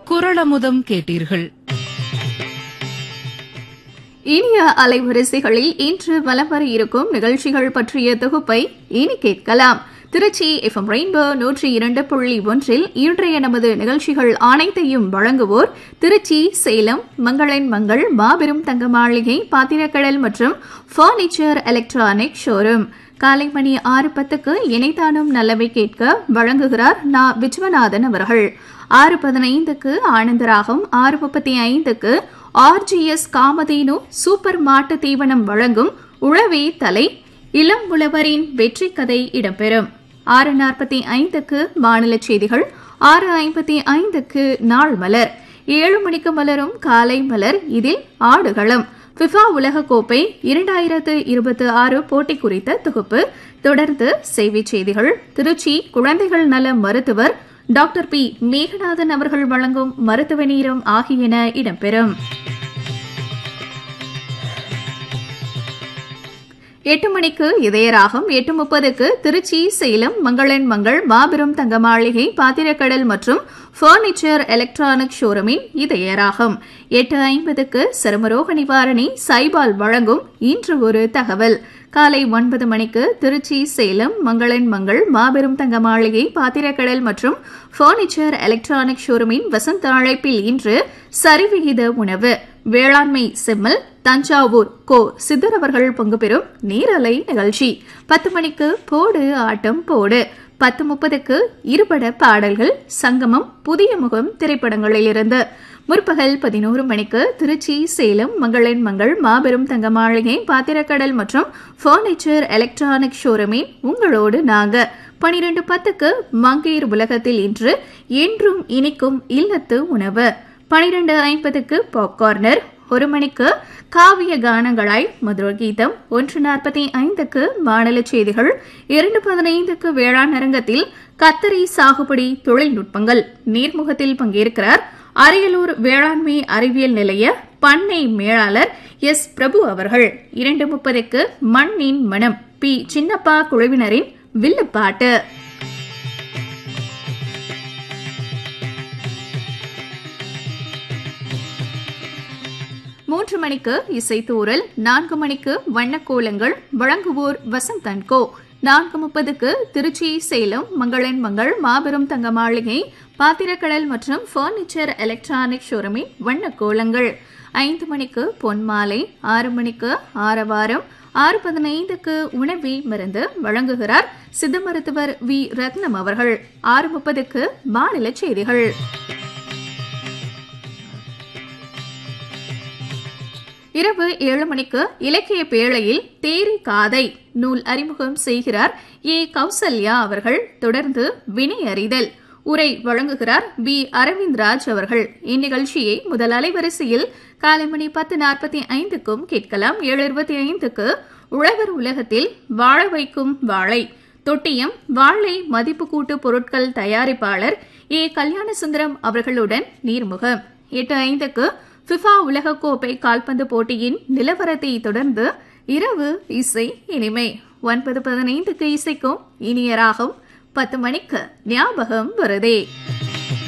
குரளமுதம் கேட்டீர்கள் இனிய அலைவரிசைகளில் இன்று வலம் வர இருக்கும் நிகழ்ச்சிகள் பற்றிய தொகுப்பை இனி கேட்கலாம் திருச்சி எஃப்எம் ரெயின்போ நூற்றி இரண்டு புள்ளி ஒன்றில் இன்றைய நமது நிகழ்ச்சிகள் அனைத்தையும் வழங்குவோர் திருச்சி சேலம் மங்களன் மங்கள் மாபெரும் தங்க மாளிகை பாத்திரக்கடல் மற்றும் பர்னிச்சர் எலக்ட்ரானிக் ஷோரூம் காலை மணி ஆறு பத்துக்கு இணைத்தானும் நல்லவை கேட்க வழங்குகிறார் நா விஸ்வநாதன் அவர்கள் ஆறு பதினைந்துக்கு ஆனந்தராகம் ஆறு முப்பத்தி ஐந்துக்கு ஆர்ஜிஎஸ் காமதேனு சூப்பர் மாட்டு தீவனம் வழங்கும் உழவே தலை இளம் உழவரின் வெற்றி கதை இடம்பெறும் ஆறு நாற்பத்தி ஐந்துக்கு மாநில செய்திகள் ஆறு ஐம்பத்தி ஐந்துக்கு நாள் மலர் ஏழு மணிக்கு மலரும் காலை மலர் இதில் ஆடுகளம் ஃபிஃபா உலகக்கோப்பை இரண்டாயிரத்து இருபத்தி ஆறு போட்டி குறித்த தொகுப்பு தொடர்ந்து செய்திச் செய்திகள் திருச்சி குழந்தைகள் நல மருத்துவர் டாக்டர் பி மேகநாதன் அவர்கள் வழங்கும் மருத்துவ நீரம் ஆகியன இடம்பெறும் எட்டு மணிக்கு இதயராகம் எட்டு முப்பதுக்கு திருச்சி சேலம் மங்களன் மங்கள் மாபெரும் தங்க மாளிகை பாத்திரக்கடல் மற்றும் பர்னிச்சர் எலக்ட்ரானிக் ஷோரூமின் இதயராகம் எட்டு ஐம்பதுக்கு சருமரோக நிவாரணி சைபால் வழங்கும் இன்று ஒரு தகவல் காலை ஒன்பது மணிக்கு திருச்சி சேலம் மங்களன் மங்கள் மாபெரும் தங்க மாளிகை பாத்திரக்கடல் மற்றும் பர்னிச்சர் எலக்ட்ரானிக் ஷோரூமின் வசந்த அழைப்பில் இன்று சரிவிகித உணவு வேளாண்மை செம்மல் தஞ்சாவூர் கோ சித்தர் அவர்கள் பங்கு பெறும் நீரலை நிகழ்ச்சி பத்து மணிக்கு போடு ஆட்டம் போடு பத்து முப்பதுக்கு இருபட பாடல்கள் சங்கமம் புதிய முகம் திரைப்படங்களிலிருந்து முற்பகல் பதினோரு மணிக்கு திருச்சி சேலம் மங்களன் மங்கள் மாபெரும் தங்க மாளிகை பாத்திரக்கடல் மற்றும் பர்னிச்சர் எலக்ட்ரானிக் ஷோரூமின் உங்களோடு நாங்க பனிரெண்டு பத்துக்கு மங்கையர் உலகத்தில் இன்று என்றும் இனிக்கும் இல்லத்து உணவு பனிரெண்டு ஐம்பதுக்கு பாப்கார்னர் ஒரு மணிக்கு காவிய கானங்களாய் மதுர கீதம் ஒன்று நாற்பத்தி ஐந்துக்கு மாநில செய்திகள் இரண்டு பதினைந்துக்கு வேளாண் அரங்கத்தில் கத்தரி சாகுபடி தொழில்நுட்பங்கள் நீர்முகத்தில் பங்கேற்கிறார் அரியலூர் வேளாண்மை அறிவியல் நிலைய பண்ணை மேலாளர் எஸ் பிரபு அவர்கள் இரண்டு முப்பதுக்கு மண்ணின் மனம் பி சின்னப்பா குழுவினரின் வில்லுப்பாட்டு மூன்று மணிக்கு இசைத்தூரல் நான்கு மணிக்கு வண்ணக்கோலங்கள் வழங்குவோர் வசந்தன் கோ நான்கு முப்பதுக்கு திருச்சி சேலம் மங்களன் மங்கள் மாபெரும் தங்க மாளிகை பாத்திரக்கடல் மற்றும் பர்னிச்சர் எலக்ட்ரானிக் ஷோரூமின் வண்ணக்கோலங்கள் ஐந்து மணிக்கு பொன்மாலை ஆறு மணிக்கு ஆரவாரம் ஆறு பதினைந்துக்கு உணவி மருந்து வழங்குகிறார் சித்த மருத்துவர் வி ரத்னம் அவர்கள் ஆறு முப்பதுக்கு மாநில செய்திகள் இரவு ஏழு மணிக்கு இலக்கிய பேழையில் தேரி காதை நூல் அறிமுகம் செய்கிறார் ஏ கௌசல்யா அவர்கள் தொடர்ந்து வினை அறிதல் உரை வழங்குகிறார் பி அரவிந்த்ராஜ் அவர்கள் இந்நிகழ்ச்சியை முதல் அலைவரிசையில் காலை மணி பத்து நாற்பத்தி ஐந்துக்கும் கேட்கலாம் ஏழு இருபத்தி ஐந்துக்கு உழவர் உலகத்தில் வாழ வைக்கும் வாழை தொட்டியம் வாழை மதிப்பு கூட்டு பொருட்கள் தயாரிப்பாளர் ஏ கல்யாணசுந்தரம் அவர்களுடன் நீர்முகம் எட்டு ஐந்துக்கு ஃபிஃபா உலகக்கோப்பை கால்பந்து போட்டியின் நிலவரத்தை தொடர்ந்து இரவு இசை இனிமை ஒன்பது பதினைந்துக்கு இசைக்கும் இனிய ராகம் பத்து மணிக்கு ஞாபகம் வருதே